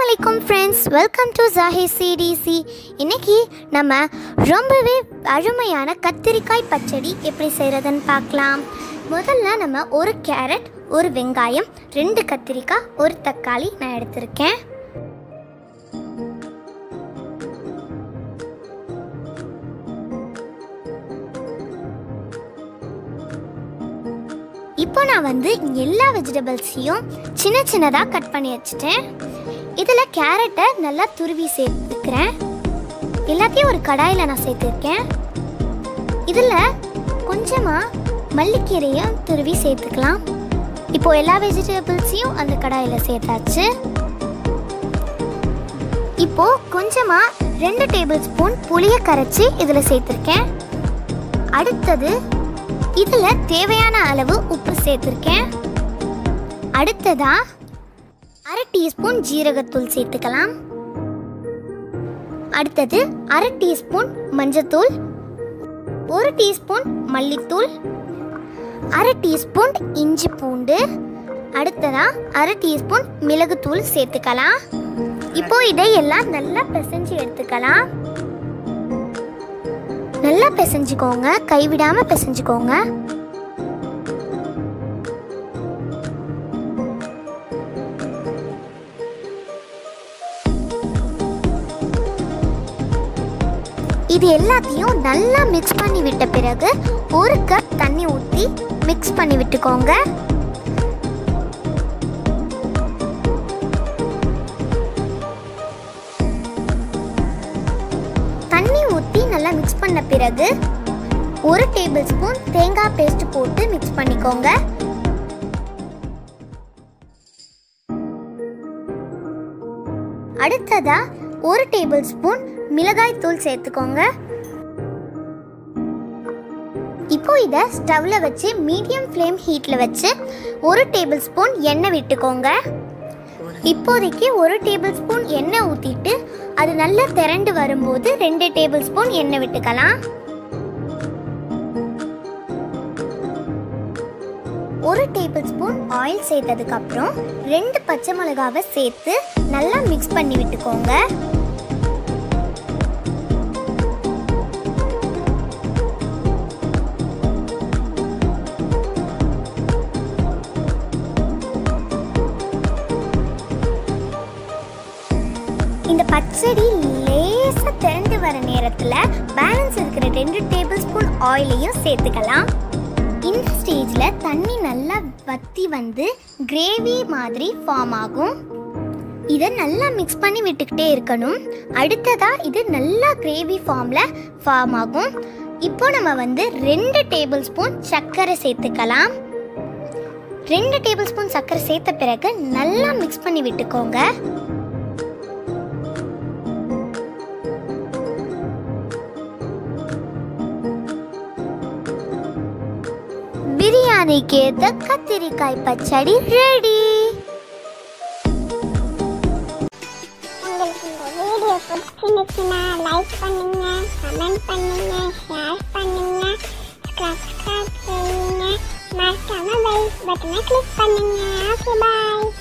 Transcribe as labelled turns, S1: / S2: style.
S1: அலைக்கும் friends welcome to ஜாஹி CDC இன்னைக்கு நம்ம ரொம்பவே அருமையான கத்திரிக்காய் பச்சடி எப்படி செய்கிறதுன்னு பார்க்கலாம் முதல்ல நம்ம ஒரு கேரட் ஒரு வெங்காயம் ரெண்டு கத்திரிக்காய் ஒரு தக்காளி நான் எடுத்திருக்கேன் இப்போ நான் வந்து எல்லா வெஜிடபிள்ஸையும் சின்ன சின்னதாக கட் பண்ணி வச்சுட்டேன் இதில் கேரட்டை நல்லா துருவி சேர்த்துக்கிறேன் எல்லாத்தையும் ஒரு கடாயில் நான் சேர்த்துருக்கேன் இதில் கொஞ்சமாக மல்லிக்கீரையும் துருவி சேர்த்துக்கலாம் இப்போ எல்லா வெஜிடபிள்ஸையும் அந்த கடாயில் சேர்த்தாச்சு இப்போ கொஞ்சமாக ரெண்டு டேபிள் ஸ்பூன் புளியை கரைச்சி இதில் சேர்த்துருக்கேன் அடுத்தது இதில் தேவையான அளவு உப்பு சேர்த்துருக்கேன் அடுத்ததா அரை டீஸ்பூன் ஜீரகத்தூள் சேர்த்துக்கலாம் அடுத்தது அரை டீஸ்பூன் மஞ்சத்தூள் ஒரு டீஸ்பூன் மல்லித்தூள் அரை டீஸ்பூன் இஞ்சி பூண்டு அடுத்ததா அரை டீஸ்பூன் மிளகுத்தூள் சேர்த்துக்கலாம் இப்போ இதையெல்லாம் நல்லா பிசைஞ்சு எடுத்துக்கலாம் நல்லா பிசைஞ்சுக்கோங்க கைவிடாம பிசைஞ்சுக்கோங்க இது எல்லாத்தையும் நல்லா மிக்ஸ் பண்ணி விட்ட பிறகு ஒரு கப் தண்ணி ஊற்றி மிக்ஸ் பண்ணி விட்டுக்கோங்க தண்ணி ஊற்றி நல்லா மிக்ஸ் பண்ண பிறகு ஒரு டேபிள் ஸ்பூன் தேங்காய் பேஸ்ட் போட்டு மிக்ஸ் பண்ணிக்கோங்க அடுத்ததா ஒரு டேபிள் ஸ்பூன் மிளகாய் தூள் சேர்த்துக்கோங்க இப்போ இதை ஸ்டவ்ல வச்சு மீடியம் ஃப்ளேம் ஹீட்ல வச்சு ஒரு டேபிள் ஸ்பூன் எண்ணெய் விட்டுக்கோங்க இப்போதைக்கு ஒரு டேபிள் ஸ்பூன் எண்ணெய் ஊற்றிட்டு அது நல்லா திரண்டு வரும்போது ரெண்டு டேபிள் ஸ்பூன் எண்ணெய் விட்டுக்கலாம் ஒரு டேபிள் ஸ்பூன் ஆயில் சேர்த்ததுக்கு அப்புறம் ரெண்டு பச்சை மிளகாவை சேர்த்து நல்லா மிக்ஸ் பண்ணி விட்டுக்கோங்க இந்த பச்சடி லேசாக திரண்டு வர நேரத்தில் பேலன்ஸ் இருக்கிற ரெண்டு டேபிள் ஸ்பூன் ஆயிலையும் சேர்த்துக்கலாம் இந்த ஸ்டேஜில் தண்ணி நல்லா வத்தி வந்து கிரேவி மாதிரி ஃபார்ம் ஆகும் இதை நல்லா மிக்ஸ் பண்ணி விட்டுக்கிட்டே இருக்கணும் அடுத்ததாக இது நல்லா கிரேவி ஃபார்மில் ஃபார்ம் ஆகும் இப்போ நம்ம வந்து ரெண்டு டேபிள் ஸ்பூன் சர்க்கரை சேர்த்துக்கலாம் ரெண்டு டேபிள் ஸ்பூன் சர்க்கரை சேர்த்த பிறகு நல்லா மிக்ஸ் பண்ணி விட்டுக்கோங்க பிரியாணிக்கு ஏற்ற கத்திரிக்காய் பச்சடி ரெடி
S2: உங்களுக்கு இந்த வீடியோ பிடிச்சிருந்துச்சுன்னா லைக் பண்ணுங்க கமெண்ட் பண்ணுங்க ஷேர் பண்ணுங்க சப்ஸ்கிரைப் செய்யுங்க மறக்காம பெல் பட்டனை கிளிக் பண்ணுங்க ஓகே பாய்